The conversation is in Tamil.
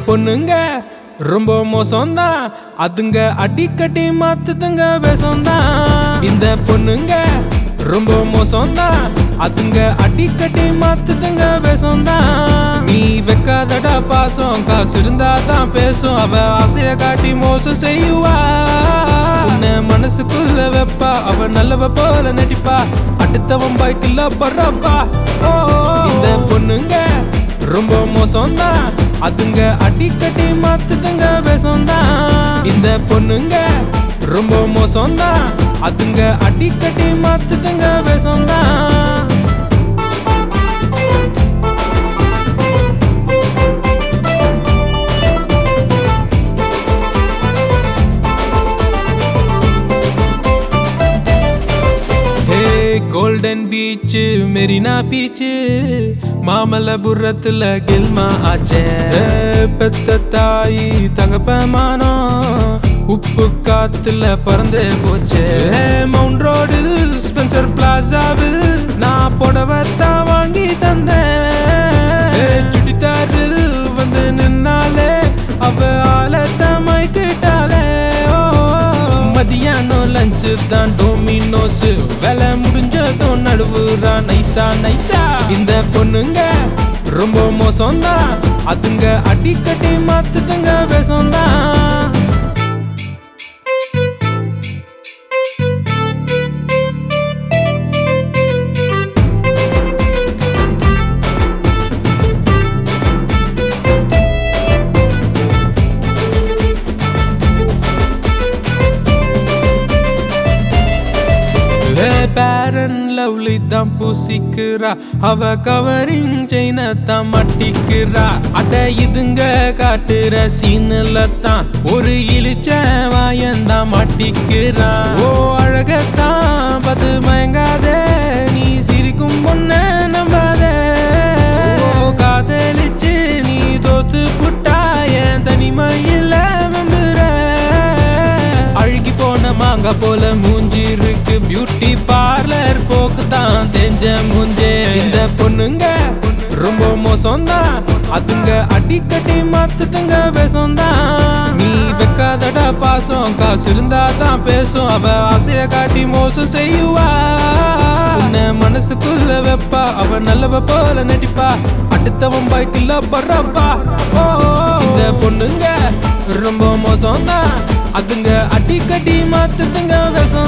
பொண்ணுங்க ரொம்ப மோசம்தான் அதுங்க அடிக்கடி மாத்துதுங்க விஷம்தான் இந்த பொண்ணுங்க ரொம்ப மோசம்தான் அதுங்க அடிக்கடி மாத்துதுங்க விஷம்தான் நீ வைக்காதடா பாசம் காசு இருந்தா தான் பேசும் அவ ஆசைய காட்டி மோசம் செய்வா உன்னை மனசுக்குள்ள வைப்பா அவ நல்லவ போல நடிப்பா அடுத்தவன் பைக்கில் படுறப்பா ஓ இந்த பொண்ணுங்க ரொம்ப மோசம்தான் அதுங்க அடிக்கடி மாத்துதுங்க விஷம்தான் இந்த பொண்ணுங்க ரொம்ப மோசம்தான் அதுங்க அடிக்கடி மாத்துதுங்க விஷம்தான் hey golden beach Marina beach மாமல்லபுரத்துல கில்மா ஆச்சே ஹே, பெத்த தாயி தகப்பமானோ உப்பு காத்துல பறந்து போச்சே ஹே, மவுண்ட் ரோடில் ஸ்பென்சர் பிளாசாவில் நான் புடவத்தான் வாங்கி தந்தேன் ஹே, சுடிதாரில் வந்து நின்னாலே அவ ஆளத்தான் மைக்கிட்டாலே ஓ மதியானம் லஞ்சு தான் டோமினோஸ் வேலை முடிஞ்சதும் நடுவுறா நைசா நைசா இந்த பொண்ணுங்க ரொம்ப மோசம்தான் அதுங்க அடிக்கடி மாத்துதுங்க விஷம்தான் பேரன் லவ்லி தான் பூசிக்கிறா அவ கவரிங் செயின தான் மட்டிக்கிறா அட இதுங்க காட்டுற சீனில் தான் ஒரு இழிச்ச வாயந்தான் மாட்டிக்கிறா ஓ அழகத்தான் பத்து மயங்காதே நீ சிரிக்கும் பொண்ண நம்பாதே ஓ காதலிச்சு நீ தோத்து புட்டா என் தனிமையில வந்துற அழுகி போன மாங்க போல மூஞ்சி இருக்கு பியூட்டி பார்லர் போக்கு தான் தெரிஞ்ச மூஞ்சே இந்த பொண்ணுங்க ரொம்ப மோசம்தான் அதுங்க அடிக்கடி மாத்துதுங்க விஷம்தான் நீ வைக்காதடா பாசம் காசு இருந்தா தான் பேசும் அவ ஆசைய காட்டி மோசம் செய்வா உன்னை மனசுக்குள்ள வைப்பா அவ நல்லவ போல நடிப்பா அடுத்தவன் பைக்கில் படுறப்பா ஓ இந்த பொண்ணுங்க ரொம்ப மோசம்தான் அதுங்க அடிக்கடி மாத்துதுங்க விஷம்